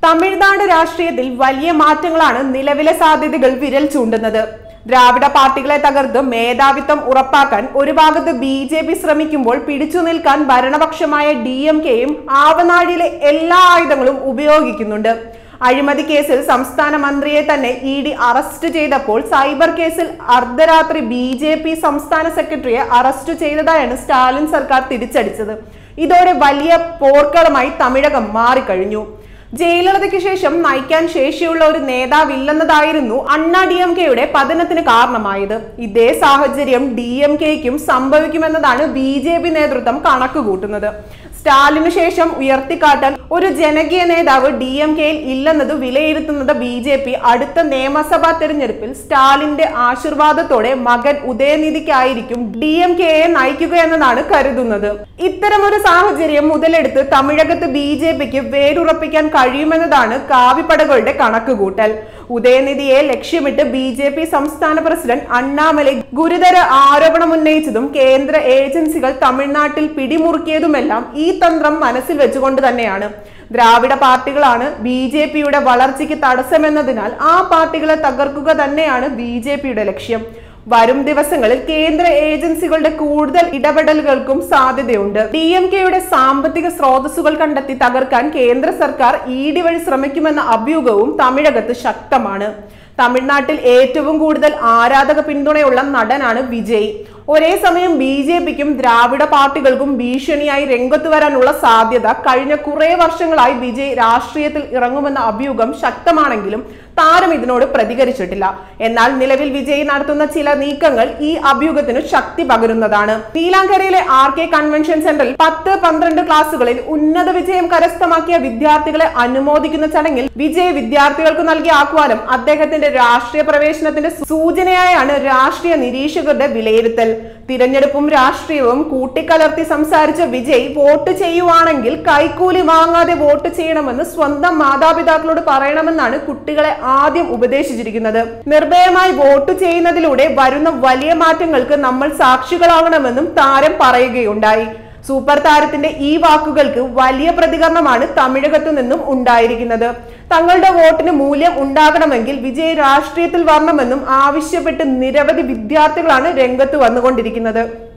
തമിഴ്നാട് രാഷ്ട്രീയത്തിൽ വലിയ മാറ്റങ്ങളാണ് നിലവിലെ സാധ്യതകൾ വിരൽ ചൂണ്ടുന്നത് ദ്രാവിഡ പാർട്ടികളെ തകർത്ത് മേധാവിത്വം ഉറപ്പാക്കാൻ ഒരു ഭാഗത്ത് ബി ജെ പി ശ്രമിക്കുമ്പോൾ പിടിച്ചു നിൽക്കാൻ ഭരണപക്ഷമായ ഡി എം കെയും ആവനാഴിയിലെ എല്ലാ ആയുധങ്ങളും ഉപയോഗിക്കുന്നുണ്ട് അഴിമതി കേസിൽ സംസ്ഥാന മന്ത്രിയെ തന്നെ ഇ ഡി അറസ്റ്റ് ചെയ്തപ്പോൾ സൈബർ കേസിൽ അർദ്ധരാത്രി ബി ജെ പി സംസ്ഥാന സെക്രട്ടറിയെ അറസ്റ്റ് ചെയ്തതായാണ് സ്റ്റാലിൻ സർക്കാർ തിരിച്ചടിച്ചത് ഇതോടെ വലിയ പോർക്കളമായി തമിഴകം മാറിക്കഴിഞ്ഞു ജയലളിതയ്ക്ക് ശേഷം നയിക്കാൻ ശേഷിയുള്ള ഒരു നേതാവില്ലെന്നതായിരുന്നു അണ്ണാ ഡി എം കെയുടെ പതനത്തിന് കാരണമായത് ഇതേ സാഹചര്യം ഡി എം കെക്കും സംഭവിക്കുമെന്നതാണ് ബി ജെ പി നേതൃത്വം കണക്കുകൂട്ടുന്നത് സ്റ്റാലിനു ശേഷം ഉയർത്തിക്കാട്ടാൻ ഒരു ജനകീയ നേതാവ് ഡി എം കെയിൽ ഇല്ലെന്നത് വിലയിരുത്തുന്നത് ബി ജെ പി അടുത്ത നിയമസഭാ തെരഞ്ഞെടുപ്പിൽ സ്റ്റാലിന്റെ ആശീർവാദത്തോടെ മകൻ ഉദയനിധിക്കായിരിക്കും ഡി എം കെയെ നയിക്കുക എന്നതാണ് കരുതുന്നത് ഇത്തരമൊരു സാഹചര്യം മുതലെടുത്ത് തമിഴകത്ത് ബി ജെ പിക്ക് വേരുറപ്പിക്കാൻ കഴിയുമെന്നതാണ് കാവിപ്പടകളുടെ കണക്കുകൂട്ടൽ ഉദയനിധിയെ ലക്ഷ്യമിട്ട് ബി ജെ പി സംസ്ഥാന പ്രസിഡന്റ് അണ്ണാമലൈ ഗുരുതര ആരോപണം ഉന്നയിച്ചതും കേന്ദ്ര ഏജൻസികൾ തമിഴ്നാട്ടിൽ പിടിമുറുക്കിയതുമെല്ലാം ഈ തന്ത്രം മനസ്സിൽ വെച്ചുകൊണ്ട് തന്നെയാണ് ദ്രാവിഡ പാർട്ടികളാണ് ബി ജെ പിയുടെ വളർച്ചയ്ക്ക് തടസ്സമെന്നതിനാൽ ആ പാർട്ടികളെ തകർക്കുക തന്നെയാണ് ബി ജെ പിയുടെ ലക്ഷ്യം വരും ദിവസങ്ങളിൽ കേന്ദ്ര ഏജൻസികളുടെ കൂടുതൽ ഇടപെടലുകൾക്കും സാധ്യതയുണ്ട് ഡി എം കെയുടെ സാമ്പത്തിക സ്രോതസ്സുകൾ കണ്ടെത്തി തകർക്കാൻ കേന്ദ്ര സർക്കാർ ഇ ഡി വഴി ശ്രമിക്കുമെന്ന അഭ്യൂഹവും തമിഴകത്ത് ശക്തമാണ് തമിഴ്നാട്ടിൽ ഏറ്റവും കൂടുതൽ ആരാധക പിന്തുണയുള്ള നടനാണ് വിജയ് ഒരേ സമയം ബി ജെ പിക്കും ദ്രാവിഡ പാർട്ടികൾക്കും ഭീഷണിയായി രംഗത്ത് വരാനുള്ള സാധ്യത കഴിഞ്ഞ കുറെ വർഷങ്ങളായി വിജയ് രാഷ്ട്രീയത്തിൽ ഇറങ്ങുമെന്ന അഭ്യൂഹം ശക്തമാണെങ്കിലും താരം ഇതിനോട് പ്രതികരിച്ചിട്ടില്ല എന്നാൽ നിലവിൽ വിജയ് നടത്തുന്ന ചില നീക്കങ്ങൾ ഈ അഭ്യൂഹത്തിന് ശക്തി പകരുന്നതാണ് നീലാങ്കരയിലെ ആർ കെ കൺവെൻഷൻ സെന്ററിൽ പത്ത് പന്ത്രണ്ട് ക്ലാസുകളിൽ ഉന്നത വിജയം കരസ്ഥമാക്കിയ വിദ്യാർത്ഥികളെ അനുമോദിക്കുന്ന ചടങ്ങിൽ വിജയ് വിദ്യാർത്ഥികൾക്ക് നൽകിയ ആഹ്വാനം അദ്ദേഹത്തിന്റെ രാഷ്ട്രീയ പ്രവേശനത്തിന്റെ സൂചനയായാണ് രാഷ്ട്രീയ നിരീക്ഷകരുടെ വിലയിരുത്തൽ തിരഞ്ഞെടുപ്പും രാഷ്ട്രീയവും കൂട്ടിക്കലർത്തി സംസാരിച്ച വിജയ് വോട്ട് ചെയ്യുവാണെങ്കിൽ കൈക്കൂലി വാങ്ങാതെ വോട്ട് ചെയ്യണമെന്ന് സ്വന്തം മാതാപിതാക്കളോട് പറയണമെന്നാണ് കുട്ടികളെ ആദ്യം ഉപദേശിച്ചിരിക്കുന്നത് നിർഭയമായി വോട്ട് ചെയ്യുന്നതിലൂടെ വരുന്ന വലിയ മാറ്റങ്ങൾക്ക് നമ്മൾ സാക്ഷികളാകണമെന്നും താരം പറയുകയുണ്ടായി സൂപ്പർ താരത്തിന്റെ ഈ വാക്കുകൾക്ക് വലിയ പ്രതികരണമാണ് തമിഴകത്തു നിന്നും ഉണ്ടായിരിക്കുന്നത് തങ്ങളുടെ വോട്ടിന് മൂല്യം ഉണ്ടാകണമെങ്കിൽ വിജയ് രാഷ്ട്രീയത്തിൽ വരണമെന്നും ആവശ്യപ്പെട്ട് നിരവധി വിദ്യാർത്ഥികളാണ് രംഗത്ത് വന്നുകൊണ്ടിരിക്കുന്നത്